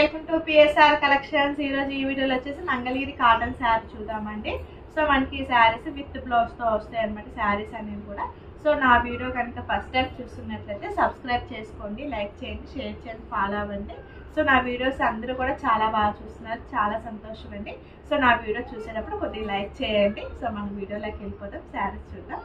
welcome to PSR collections ఈ రోజు ఈ వీడియోలో వచ్చేసి మంగళగిరి కాటన్ శారీ చూద్దామండి సో మనకి శారీస్ విత్ బ్లౌజ్ తో వస్తాయి అనమాట శారీస్ అనేవి కూడా సో నా వీడియో కనుక ఫస్ట్ టైం చూస్తున్నట్లయితే సబ్స్క్రైబ్ చేసుకోండి లైక్ చేయండి షేర్ చేయండి ఫాలో అవ్వండి సో నా వీడియోస్ అందరూ కూడా చాలా బాగా చూస్తున్నారు చాలా సంతోషం అండి సో నా వీడియో చూసేటప్పుడు కొద్దిగా లైక్ చేయండి సో మన వీడియోలోకి వెళ్ళిపోతాం శారీస్ చూద్దాం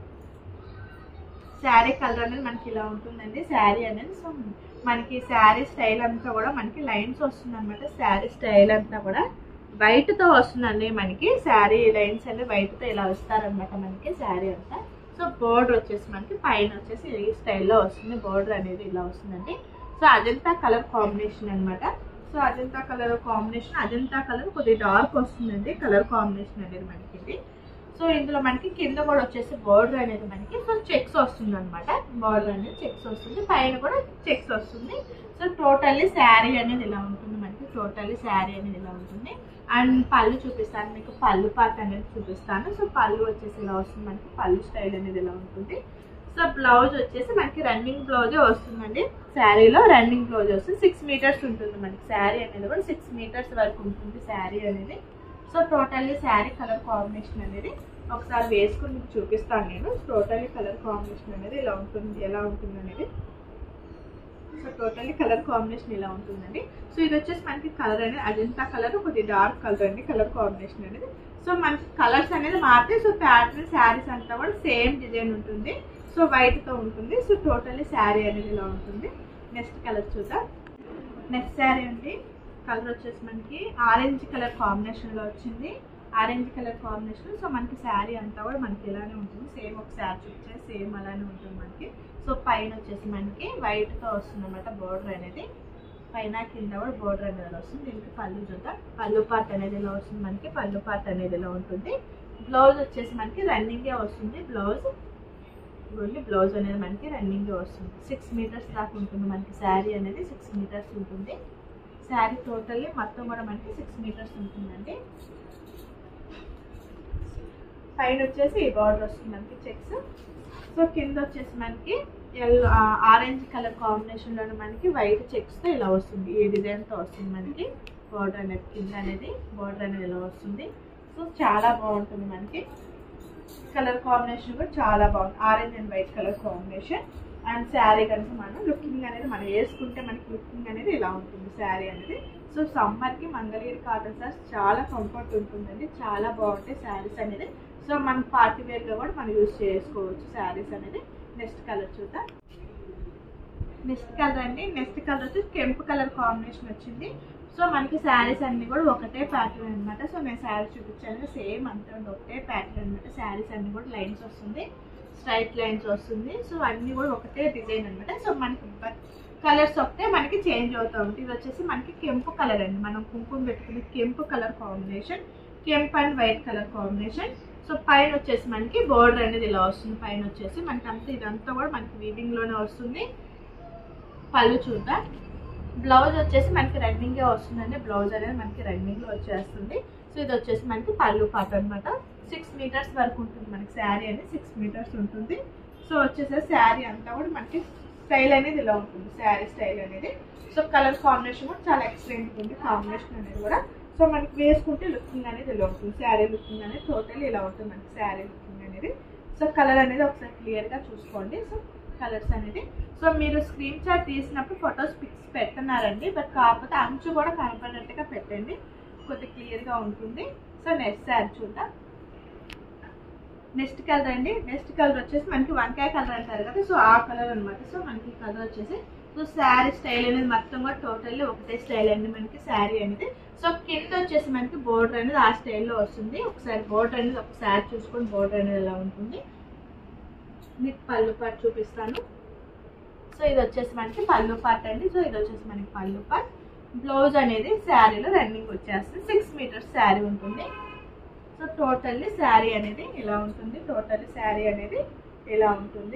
శారీ కలర్ అనేది మనకి ఇలా ఉంటుందండి శారీ అనేది సో మనకి శారీ స్టైల్ అంతా కూడా మనకి లైన్స్ వస్తుంది అనమాట శారీ స్టైల్ అంతా కూడా వైట్ తో వస్తుందండి మనకి శారీ లైన్స్ అనేది వైట్ తో ఇలా వస్తారనమాట మనకి శారీ అంతా సో బోర్డర్ వచ్చేసి మనకి పైన వచ్చేసి ఈ స్టైల్లో వస్తుంది బోర్డర్ అనేది ఇలా వస్తుందండి సో అజంతా కలర్ కాంబినేషన్ అన్నమాట so Ajanta colour combination Ajanta colour కొద్దిగా డార్క్ వస్తుందండి కలర్ కాంబినేషన్ అనేది మనకి ఇది సో ఇందులో మనకి కింద కూడా వచ్చేసి బోర్డర్ అనేది మనకి సో చెక్స్ వస్తుంది అనమాట బోర్డర్ అనేది చెక్స్ వస్తుంది పైన కూడా చెక్స్ వస్తుంది సో టోటల్లీ శారీ అనేది ఇలా ఉంటుంది మనకి టోటల్లీ శారీ అనేది ఇలా ఉంటుంది అండ్ పళ్ళు చూపిస్తాను మీకు పళ్ళు పార్ట్ అనేది చూపిస్తాను సో పళ్ళు వచ్చేసి ఇలా వస్తుంది మనకి పళ్ళు స్టైల్ అనేది ఇలా ఉంటుంది సో బ్లౌజ్ వచ్చేసి మనకి రన్నింగ్ బ్లౌజే వస్తుందండి శారీలో రన్నింగ్ బ్లౌజ్ వస్తుంది సిక్స్ మీటర్స్ ఉంటుంది మనకి శారీ అనేది కూడా సిక్స్ మీటర్స్ వరకు ఉంటుంది శారీ అనేది so totally sari colour combination అనేది ఒకసారి వేసుకుని మీకు చూపిస్తాను నేను టోటల్లీ కలర్ కాంబినేషన్ అనేది ఇలా ఉంటుంది ఎలా ఉంటుంది అనేది సో టోటల్లీ కలర్ కాంబినేషన్ ఇలా ఉంటుందండి సో ఇది వచ్చేసి మనకి కలర్ అనేది అజంతా కలర్ కొద్దిగా డార్క్ కలర్ అండి కలర్ కాంబినేషన్ అనేది సో మనకి కలర్స్ అనేది మారితే సో ప్యాటర్న్ శారీస్ అంతా కూడా సేమ్ డిజైన్ ఉంటుంది సో వైట్ తో ఉంటుంది సో టోటల్లీ శారీ అనేది ఇలా ఉంటుంది నెక్స్ట్ కలర్ చూద్దాం నెక్స్ట్ శారీ అండి కలర్ వచ్చేసి మనకి ఆరెంజ్ కలర్ కాంబినేషన్ లో వచ్చింది ఆరెంజ్ కలర్ కాంబినేషన్ సో మనకి శారీ అంతా కూడా మనకి ఇలానే ఉంటుంది సేమ్ ఒక శారీ చూపించే సేమ్ అలానే ఉంటుంది మనకి సో పైన వచ్చేసి మనకి వైట్ తో వస్తుంది అనమాట బోర్డర్ అనేది పైన కింద కూడా బోర్డర్ అనేది ఇలా వస్తుంది దీనికి పళ్ళు చూద్దాం పళ్ళు పార్ట్ అనేది ఇలా వస్తుంది మనకి పళ్ళు పార్ట్ అనేది ఇలా ఉంటుంది బ్లౌజ్ వచ్చేసి మనకి రన్నింగే వస్తుంది బ్లౌజ్ ఓన్లీ బ్లౌజ్ అనేది మనకి రన్నింగ్ వస్తుంది సిక్స్ మీటర్స్ దాకా ఉంటుంది మనకి శారీ అనేది సిక్స్ మీటర్స్ ఉంటుంది శారీ టోటల్లీ మొత్తం కూడా మనకి సిక్స్ మీటర్స్ ఉంటుందండి పైన వచ్చేసి ఈ బార్డర్ వస్తుంది మనకి చెక్స్ సో కింద వచ్చేసి మనకి ఎల్లో ఆరెంజ్ కలర్ కాంబినేషన్లో మనకి వైట్ చెక్స్తో ఇలా వస్తుంది ఈ డిజైన్తో వస్తుంది మనకి బార్డర్ అనేది కింద అనేది బార్డర్ అనేది ఇలా వస్తుంది సో చాలా బాగుంటుంది మనకి కలర్ కాంబినేషన్ కూడా చాలా బాగుంది orange and white colour combination and sari కనుక మనం లుకింగ్ అనేది మనం వేసుకుంటే మనకి లుకింగ్ అనేది ఇలా ఉంటుంది శారీ అనేది సో సమ్మర్కి మంగళగిరి కాటన్ సారీస్ చాలా కంఫర్ట్ ఉంటుందండి చాలా బాగుంటాయి శారీస్ అనేది సో మనం పార్టీ వేర్గా కూడా మనం యూజ్ చేసుకోవచ్చు శారీస్ అనేది నెక్స్ట్ కలర్ చూద్దాం నెక్స్ట్ కలర్ అండి నెక్స్ట్ కలర్ వచ్చి కెంపు కలర్ కాంబినేషన్ వచ్చింది సో మనకి శారీస్ అన్ని కూడా ఒకటే ప్యాటర్న్ అనమాట సో నేను శారీ చూపించాను సేమ్ అంతే ఉంది ఒకటే ప్యాటర్న్ అనమాట శారీస్ అన్ని కూడా లైన్స్ వస్తుంది స్ట్రైట్ లైన్స్ వస్తుంది సో అన్ని కూడా ఒకటే డిజైన్ అనమాట సో మనకి కలర్స్ ఒకటే మనకి చేంజ్ అవుతూ ఉంటుంది ఇది వచ్చేసి మనకి కెంపు కలర్ అండి మనం కుంకుమ పెట్టుకునే కెంపు కలర్ కాంబినేషన్ కెంప్ and white colour combination so పైన వచ్చేసి మనకి బోర్డర్ అనేది ఇలా వస్తుంది పైన వచ్చేసి మనకి అంతా ఇదంతా కూడా మనకి వీవింగ్ లోనే వస్తుంది పళ్ళు చూద్దాం బ్లౌజ్ వచ్చేసి మనకి రన్నింగే వస్తుందండి బ్లౌజ్ అనేది మనకి రన్నింగ్ లో వచ్చేస్తుంది సో ఇది వచ్చేసి మనకి పళ్ళు పాట అనమాట సిక్స్ మీటర్స్ వరకు ఉంటుంది మనకి శారీ అనేది సిక్స్ మీటర్స్ ఉంటుంది సో వచ్చేసరి శారీ అంతా కూడా మనకి స్టైల్ అనేది ఇలా ఉంటుంది శారీ స్టైల్ అనేది సో కలర్ కాంబినేషన్ కూడా చాలా ఎక్సలెంట్ ఉంది కాంబినేషన్ అనేది కూడా సో మనకి వేసుకుంటే లుకింగ్ అనేది ఇలా ఉంటుంది శారీ లుకింగ్ అనేది టోటల్ ఇలా ఉంటుంది మనకి శారీ లుకింగ్ అనేది సో కలర్ అనేది ఒకసారి క్లియర్గా చూసుకోండి సో కలర్స్ అనేది సో మీరు స్క్రీన్ షాట్ తీసినప్పుడు ఫొటోస్ పిక్స్ పెడుతున్నారండి బట్ కాకపోతే అంచు కూడా కనపడినట్టుగా పెట్టండి కొద్దిగా క్లియర్గా ఉంటుంది సో నెక్స్ట్ శారీ చూద్దాం నెక్స్ట్ కలర్ అండి నెక్స్ట్ కలర్ వచ్చేసి మనకి వంకాయ కలర్ అంటారు కదా సో ఆ కలర్ అనమాట సో మనకి కలర్ వచ్చేసి సో శారీ స్టైల్ అనేది మొత్తం కూడా టోటల్లీ ఒకటే స్టైల్ అండి మనకి శారీ అనేది సో కింద వచ్చేసి మనకి బోర్డర్ అనేది ఆ స్టైల్లో వస్తుంది ఒకసారి బోర్డర్ అనేది ఒకసారి చూసుకొని బోర్డర్ అనేది ఎలా ఉంటుంది మీకు పళ్ళు పార్ట్ చూపిస్తాను సో ఇది వచ్చేసి మనకి పళ్ళు పార్ట్ అండి సో ఇది వచ్చేసి మనకి పళ్ళు పార్ట్ బ్లౌజ్ అనేది శారీలో రన్నింగ్ వచ్చేస్తుంది సిక్స్ మీటర్స్ శారీ ఉంటుంది సో టోటల్లీ శారీ అనేది ఇలా ఉంటుంది టోటల్లీ శారీ అనేది ఇలా ఉంటుంది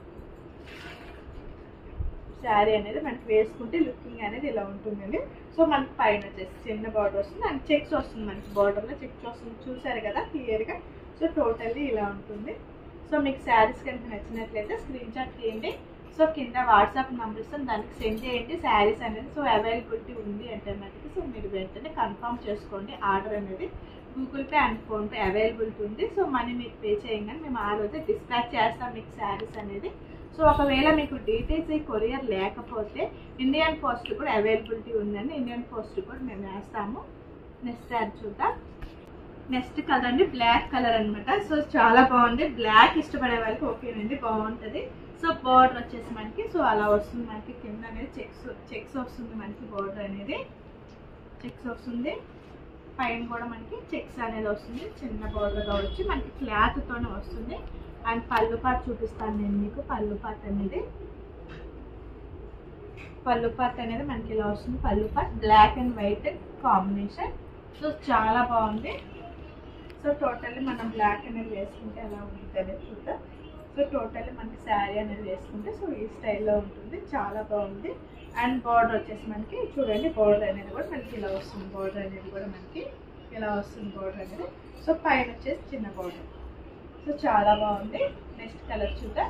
శారీ అనేది మనకి వేసుకుంటే లుకింగ్ అనేది ఇలా ఉంటుందండి సో మనకి పైన వచ్చేసి చిన్న బార్డర్ వస్తుంది అండ్ చెక్స్ వస్తుంది మనకి బార్డర్లో చెక్స్ వస్తుంది చూసారు కదా క్లియర్గా సో టోటల్లీ ఇలా ఉంటుంది సో మీకు శారీస్ కనుక నచ్చినట్లయితే స్క్రీన్ షాట్ తీయండి సో కింద వాట్సాప్ నెంబర్ ఇస్తాను దానికి సెండ్ చేయండి శారీస్ అనేది సో అవైలబిలిటీ ఉంది అంటే మటుకు సో మీరు వెంటనే కన్ఫర్మ్ చేసుకోండి ఆర్డర్ అనేది Google Pay and PhonePe availability ఉంది సో మనీ మీకు పే చేయగానే మేము ఆ రోజే డిస్పాచ్ చేస్తాం మీకు శారీస్ అనేది సో ఒకవేళ మీకు డీటెయిల్స్ కొరియర్ లేకపోతే ఇండియన్ పోస్ట్ కూడా అవైలబిలిటీ ఉందండి ఇండియన్ పోస్ట్ కూడా మేము వేస్తాము నెక్స్ట్ శారీ చూద్దాం నెక్స్ట్ కలర్ అండి బ్లాక్ కలర్ అన్నమాట సో చాలా బాగుంది బ్లాక్ ఇష్టపడే వాళ్ళకి ఓకేనండి బాగుంటుంది సో బార్డర్ వచ్చేసి మనకి సో అలా వస్తుంది మనకి కింద అనేది చెక్స్ చెక్స్ వస్తుంది మనకి బార్డర్ అనేది చెక్స్ వస్తుంది పైన కూడా మనకి చెక్స్ అనేది వస్తుంది చిన్న బార్డర్గా వచ్చి మనకి క్లాత్తోనే వస్తుంది అండ్ పళ్ళు పాట్ చూపిస్తాను నేను మీకు పళ్ళు పాట్ అనేది పళ్ళు పాట్ అనేది మనకి ఇలా వస్తుంది పళ్ళు పాట్ black and white combination so చాలా బాగుంది సో టోటల్లీ మనం బ్లాక్ అనేది వేసుకుంటే ఎలా ఉంటుంది చూద్దాం సో టోటల్లీ మనకి శారీ అనేది వేసుకుంటే సో ఈ స్టైల్లో ఉంటుంది చాలా బాగుంది అండ్ బార్డర్ వచ్చేసి మనకి చూడండి బార్డర్ అనేది కూడా మనకి ఇలా వస్తుంది బార్డర్ అనేది కూడా మనకి ఇలా వస్తుంది బార్డర్ అనేది సో పైన వచ్చేసి చిన్న బార్డర్ సో చాలా బాగుంది నెక్స్ట్ కలర్ చూద్దాం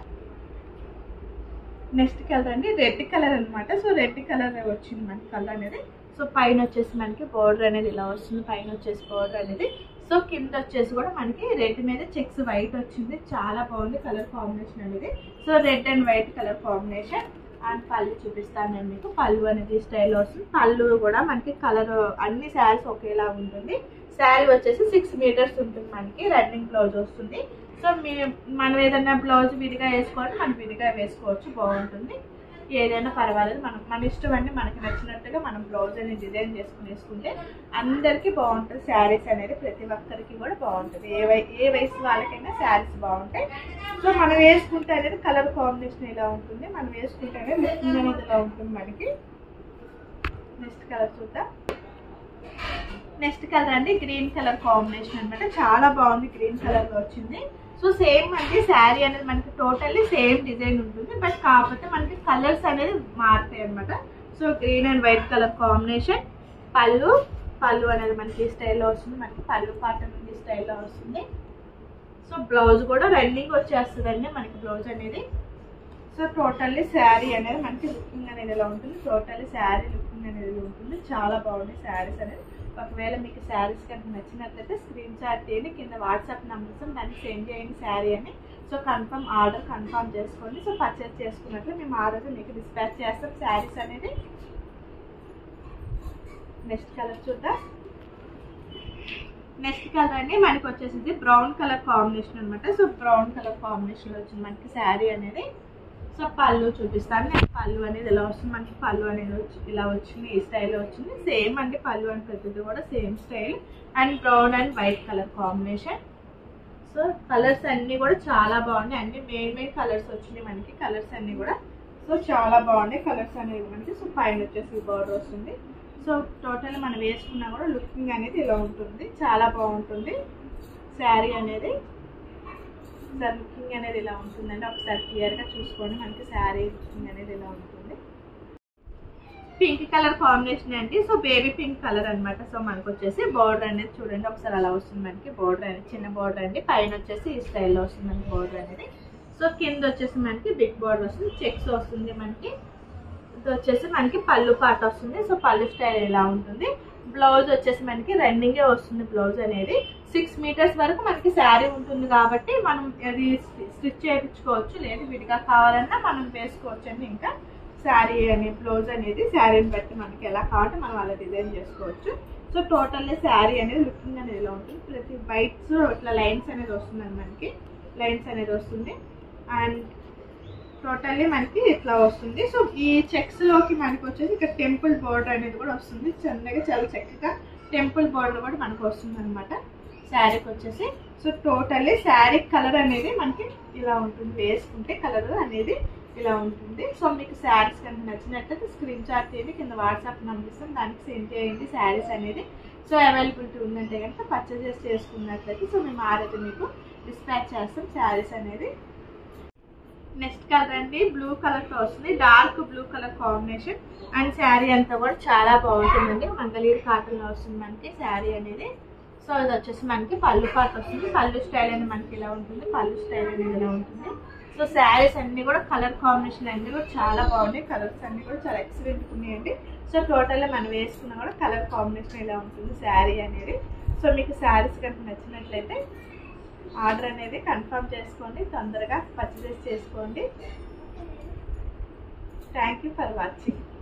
నెక్స్ట్ కలర్ అండి రెడ్ కలర్ అన్నమాట సో రెడ్ కలర్ వచ్చింది మనకి కలర్ అనేది సో పైన వచ్చేసి మనకి బార్డర్ అనేది ఇలా వస్తుంది పైన వచ్చేసి బార్డర్ అనేది సో కింద వచ్చేసి కూడా మనకి రెడ్ మీద చెక్స్ వైట్ వచ్చింది చాలా బాగుంది కలర్ కాంబినేషన్ అనేది so red and white colour combination and పళ్ళు చూపిస్తాను నేను మీకు పళ్ళు అనేది స్టైల్లో వస్తుంది పళ్ళు కూడా మనకి కలర్ అన్ని శారీస్ ఒకేలా ఉంటుంది శారీ వచ్చేసి సిక్స్ మీటర్స్ ఉంటుంది మనకి రన్నింగ్ బ్లౌజ్ వస్తుంది సో మీరు మనం ఏదైనా బ్లౌజ్ విడిగా వేసుకోవాలి మనం విడిగా వేసుకోవచ్చు బాగుంటుంది ఏదైనా పర్వాలేదు మనం మన ఇష్టం అండి మనకి నచ్చినట్టుగా మనం బ్లౌజ్ అనేది డిజైన్ చేసుకుని వేసుకుంటే అందరికీ బాగుంటుంది శారీస్ అనేది ప్రతి ఒక్కరికి కూడా బాగుంటుంది ఏ వై ఏ వయసు వాళ్ళకైనా శారీస్ బాగుంటాయి సో మనం వేసుకుంటే అనేది కలర్ కాంబినేషన్ ఇలా ఉంటుంది మనం వేసుకుంటే అనేది లుకింగ్ అనేది ఇలా ఉంటుంది మనకి నెక్స్ట్ కలర్ చూద్దాం నెక్స్ట్ కలర్ అండి గ్రీన్ కలర్ కాంబినేషన్ అన్నమాట చాలా బాగుంది గ్రీన్ కలర్ లో వచ్చింది సో సేమ్ అంటే శారీ అనేది మనకి టోటల్లీ సేమ్ డిజైన్ ఉంటుంది బట్ కాకపోతే మనకి కలర్స్ అనేది మారుతాయి అనమాట so green and white colour combination పళ్ళు పళ్ళు అనేది మనకి ఈ స్టైల్లో వస్తుంది మనకి పళ్ళు పాట నుండి స్టైల్లో వస్తుంది సో బ్లౌజ్ కూడా రన్నింగ్ వచ్చేస్తుందండి మనకి బ్లౌజ్ అనేది సో టోటల్లీ శారీ అనేది మనకి లుకింగ్ అనేది ఎలా ఉంటుంది టోటల్లీ శారీ లుకింగ్ అనేది ఇలా ఉంటుంది చాలా బాగుంది శారీస్ అనేది ఒకవేళ మీకు శారీస్ కనుక నచ్చినట్లయితే స్క్రీన్ షాట్ తీయండి కింద వాట్సాప్ నెంబర్స్ దానికి సెండ్ చేయండి శారీ అని సో కన్ఫర్మ్ ఆర్డర్ కన్ఫర్మ్ చేసుకోండి సో పర్చేస్ చేసుకున్నట్లు మేము ఆ రోజు మీకు డిస్పాచ్ చేస్తాం శారీస్ అనేది నెక్స్ట్ కలర్ చూద్దాం నెక్స్ట్ కలర్ అండి మనకి వచ్చేసి బ్రౌన్ కలర్ కాంబినేషన్ అనమాట సో బ్రౌన్ కలర్ కాంబినేషన్ వచ్చింది మనకి శారీ అనేది సో పళ్ళు చూపిస్తాను నేను పళ్ళు అనేది ఇలా వస్తుంది మనకి పళ్ళు అనేది వచ్చి ఇలా వచ్చింది ఈ స్టైల్లో వచ్చింది సేమ్ అండి పళ్ళు అని ప్రతిది కూడా same style and brown and white colour combination so colours అన్నీ కూడా చాలా బాగున్నాయి అన్ని మెయిన్ మెయిన్ కలర్స్ వచ్చినాయి మనకి కలర్స్ అన్నీ కూడా సో చాలా బాగున్నాయి కలర్స్ అనేది మనకి సో పైన వచ్చేసి బార్డర్ వస్తుంది సో టోటల్ మనం వేసుకున్నా కూడా లుకింగ్ అనేది ఇలా ఉంటుంది చాలా బాగుంటుంది శారీ అనేది సార్ లుకింగ్ అనేది ఇలా ఉంటుందండి ఒకసారి క్లియర్గా చూసుకోండి మనకి శారీ లుకింగ్ అనేది ఇలా ఉంటుంది పింక్ కలర్ కాంబినేషన్ అండి సో బేబీ పింక్ కలర్ అన్నమాట సో మనకు వచ్చేసి బార్డర్ అనేది చూడండి ఒకసారి అలా వస్తుంది మనకి బార్డర్ అనేది చిన్న బార్డర్ అండి పైన వచ్చేసి ఈ స్టైల్లో వస్తుంది మనకి బార్డర్ అనేది సో కింద వచ్చేసి మనకి బిగ్ బార్డర్ వస్తుంది చెక్స్ వస్తుంది మనకి ఇది వచ్చేసి మనకి పళ్ళు పాట వస్తుంది సో పళ్ళు స్టైల్ ఇలా ఉంటుంది బ్లౌజ్ వచ్చేసి మనకి రన్నింగే వస్తుంది బ్లౌజ్ అనేది సిక్స్ మీటర్స్ వరకు మనకి శారీ ఉంటుంది కాబట్టి మనం అది స్టిచ్ చేయించుకోవచ్చు లేదు విడిగా కావాలన్నా మనం వేసుకోవచ్చు అండి ఇంకా శారీ అని బ్లౌజ్ అనేది శారీని బట్టి మనకి ఎలా కావాలంటే మనం అలా డిజైన్ చేసుకోవచ్చు సో టోటల్లీ శారీ అనేది లుకింగ్ అనేది ఇలా ఉంటుంది ప్రతి బైట్స్ ఇట్లా లైన్స్ అనేది వస్తుందండి మనకి లైన్స్ అనేది వస్తుంది అండ్ టోటల్లీ మనకి ఇట్లా వస్తుంది సో ఈ చెక్స్ లోకి మనకి వచ్చేసి ఇక్కడ టెంపుల్ బోర్డర్ అనేది కూడా వస్తుంది చిన్నగా చాలా చక్కగా టెంపుల్ బోర్డర్ కూడా మనకు వస్తుంది అనమాట శారీకి వచ్చేసి సో టోటల్లీ శారీ కలర్ అనేది మనకి ఇలా ఉంటుంది వేసుకుంటే కలర్ అనేది ఇలా ఉంటుంది సో మీకు శారీస్ కనుక నచ్చినట్లయితే స్క్రీన్ షాట్ తీయండి కింద వాట్సాప్ నెంబర్ ఇస్తాం దానికి సెండ్ చేయండి శారీస్ అనేది సో అవైలబిలిటీ ఉందంటే కనుక పర్చేజెస్ చేసుకున్నట్లయితే సో మేము ఆ రోజు మీకు డిస్పాచ్ చేస్తాం శారీస్ అనేది నెక్స్ట్ కలర్ అండి బ్లూ కలర్ తో వస్తుంది dark blue colour combination and sari అంతా కూడా చాలా బాగుంటుందండి మంగళగిరి కాటన్ లో వస్తుంది మనకి శారీ అనేది సో ఇది వచ్చేసి మనకి పళ్ళు పాట వస్తుంది పళ్ళు స్టైల్ అనేది మనకి ఇలా ఉంటుంది పళ్ళు స్టైల్ అనేది ఇలా ఉంటుంది సో శారీస్ అన్ని కూడా కలర్ కాంబినేషన్ అన్ని కూడా చాలా బాగున్నాయి కలర్స్ అన్ని కూడా చాలా ఎక్సలెంట్ ఉన్నాయండి సో టోటల్గా మనం వేసుకున్నా కూడా కలర్ కాంబినేషన్ ఇలా ఉంటుంది శారీ అనేది సో మీకు శారీస్ కనుక నచ్చినట్లయితే ఆర్డర్ అనేది కన్ఫర్మ్ చేసుకోండి తొందరగా పర్చేస్ చేసుకోండి థ్యాంక్ యూ ఫర్ వాచింగ్